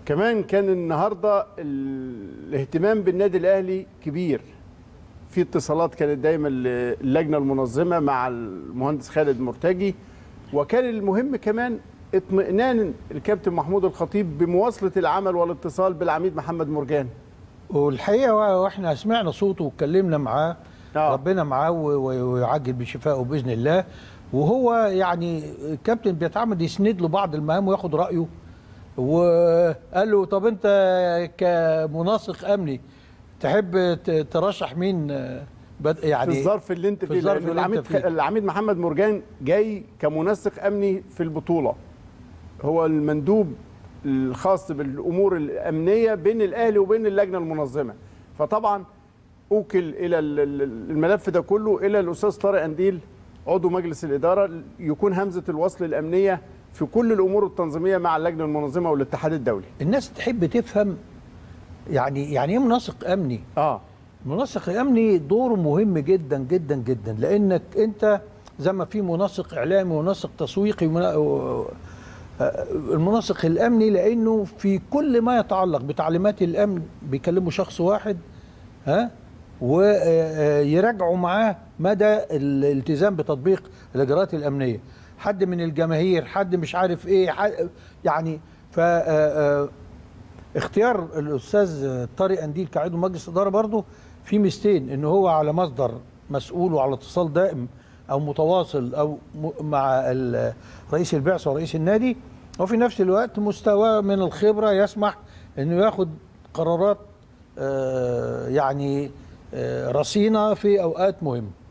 كمان كان النهارده الاهتمام بالنادي الاهلي كبير في اتصالات كانت دايما اللجنه المنظمه مع المهندس خالد مرتجي وكان المهم كمان اطمئنان الكابتن محمود الخطيب بمواصله العمل والاتصال بالعميد محمد مرجان والحقيقه واحنا سمعنا صوته واتكلمنا معاه آه. ربنا معاه و- و- ويعجل بشفائه باذن الله وهو يعني الكابتن بيتعمد يسند له بعض المهام وياخد رايه وقال له طب انت كمناسق امني تحب ت- ترشح مين آه، بد- يعني في الظرف اللي انت في فيه الظرف لأنه اللي انت العميد فيه. العميد محمد مرجان جاي كمنسق امني في البطوله هو المندوب الخاص بالامور الامنيه بين الاهلي وبين اللجنه المنظمه فطبعا اوكل الى ال- ال- الملف ده كله الى الاستاذ طارق انديل عضو مجلس الاداره يكون همزه الوصل الامنيه في كل الامور التنظيميه مع اللجنه المنظمه والاتحاد الدولي الناس تحب تفهم يعني يعني ايه منسق امني اه المنسق الامني دوره مهم جدا جدا جدا لانك انت زي ما في منسق اعلامي ومنسق تسويقي ومنا- و- آه، المنسق الامني لانه في كل ما يتعلق بتعليمات الامن بيكلموا شخص واحد ها ويراجعوا معاه مدى الالتزام بتطبيق الاجراءات الامنيه حد من الجماهير حد مش عارف ايه حد يعني ف آه، آه، اختيار الاستاذ طارق انديل كعضو مجلس اداره برضه في ميزتين ان هو على مصدر مسؤول وعلى اتصال دائم او متواصل او م- مع ال- رئيس البعثه ورئيس النادي وفي نفس الوقت مستوى من الخبره يسمح انه ياخد قرارات آه، يعني آه، رصينه في اوقات مهمه